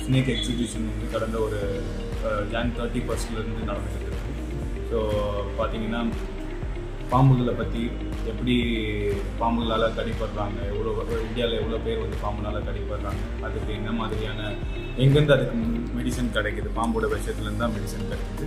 snake exhibition வந்து கடந்த ஒரு ஜான் தேர்ட்டி ஃபர்ஸ்ட்லேருந்து நடந்துகிட்டு இருக்கு ஸோ பார்த்தீங்கன்னா பாம்புகளை பற்றி எப்படி பாம்புகளால் கடிப்படுறாங்க எவ்வளோ இந்தியாவில் எவ்வளோ பேர் வந்து பாம்புனால கடிப்படுறாங்க அதுக்கு என்ன மாதிரியான எங்கேருந்து அதுக்கு மெடிசன் கிடைக்குது பாம்போட விஷயத்துலேருந்து தான் மெடிசன் கிடைக்குது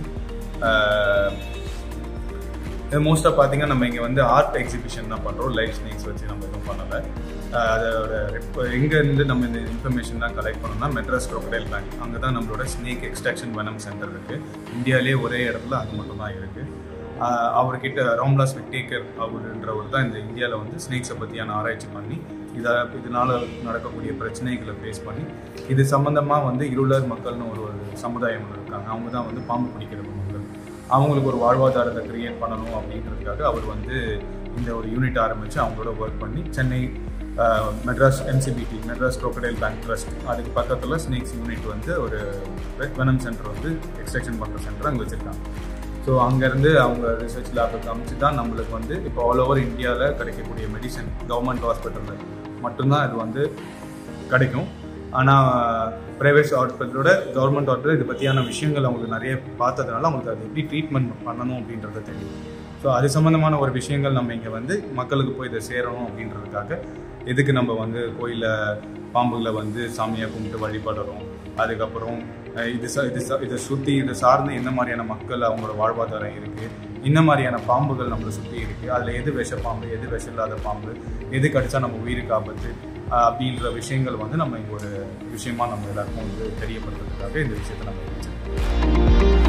மோஸ்ட்டாக பார்த்தீங்கன்னா நம்ம இங்கே வந்து ஆர்ட் எக்ஸிபிஷன் தான் பண்ணுறோம் லைஃப் ஸ்னேக்ஸ் வச்சு நம்ம எதுவும் பண்ணலை அஹ் அதோட இப்போ எங்கேருந்து நம்ம இந்த இன்ஃபர்மேஷன்லாம் கலெக்ட் பண்ணோம்னா மெட்ராஸ் crocodile பேங்க் அங்கே தான் நம்மளோட ஸ்னேக் எக்ஸ்ட்ராக்ஷன் வனம் சென்டர் இருக்குது இந்தியாவிலே ஒரே இடத்துல அது மட்டும் தான் இருக்குது அவர்கிட்ட ராம்லாஸ் விட்டேக்கர் அவருன்றவர் தான் இந்த இந்தியாவில் வந்து ஸ்னேக்ஸை பற்றியான ஆராய்ச்சி பண்ணி இதை இதனால் நடக்கக்கூடிய பிரச்சனைகளை ஃபேஸ் பண்ணி இது சம்மந்தமாக வந்து இருளர் மக்கள்னு ஒரு ஒரு சமுதாயம் ஒன்று இருக்காங்க அவங்க தான் வந்து பாம்பு பிடிக்கிற மக்கள் அவங்களுக்கு ஒரு வாழ்வாதாரத்தை கிரியேட் பண்ணணும் அப்படின்றதுக்காக அவர் வந்து இந்த ஒரு யூனிட் ஆரம்பித்து அவங்களோட ஒர்க் பண்ணி சென்னை அஹ், Madras MCBT Madras crocodile bank trust அதுக்கு பக்கத்தில் ஸ்னேக்ஸ் யூனிட் வந்து ஒரு வெனம் சென்டர் வந்து எக்ஸ்ட்ராக்ஷன் பண்ணுற சென்டர் அங்கே வச்சுருக்காங்க ஸோ அங்கேருந்து அவங்க ரிசர்ச் லேபுக்கு அமைச்சு தான் நம்மளுக்கு வந்து இப்போ ஆல் ஓவர் இந்தியாவில் கிடைக்கக்கூடிய மெடிசன் கவர்மெண்ட் ஹாஸ்பிட்டலில் மட்டும்தான் இது வந்து கிடைக்கும் ஆனால் ப்ரைவேட் ஹாஸ்பிட்டலோட கவர்மெண்ட் ஹாஸ்பிட்டல் இது பற்றியான விஷயங்கள் அவங்களுக்கு நிறைய பார்த்ததுனால அவங்களுக்கு அது எப்படி ட்ரீட்மெண்ட் பண்ணணும் அப்படின்றது தெரியும் ஸோ அது சம்மந்தமான ஒரு விஷயங்கள் நம்ம இங்கே வந்து மக்களுக்கு போய் இதை சேரணும் அப்படின்றதுக்காக எதுக்கு நம்ம வந்து கோயிலில் பாம்புகளை வந்து சாமியாக கும்பிட்டு வழிபடுறோம் அதுக்கப்புறம் அஹ், இது ச இது ச இதை சுற்றி இதை சார்ந்து என்ன மாதிரியான மக்கள் அவங்களோட வாழ்வாதாரம் இருக்குது என்ன மாதிரியான பாம்புகள் நம்மளை சுற்றி இருக்குது அதில் எது விஷ பாம்பு எது விஷம் இல்லாத பாம்பு எது கடிச்சா நம்ம உயிருக்கு ஆபத்து அஹ், அப்படின்ற விஷயங்கள் வந்து நம்ம இங்கே ஒரு விஷயமா நம்ம எல்லாருக்கும் வந்து தெரியப்படுறதுக்காக இந்த விஷயத்தை நம்ம வச்சிருக்கோம்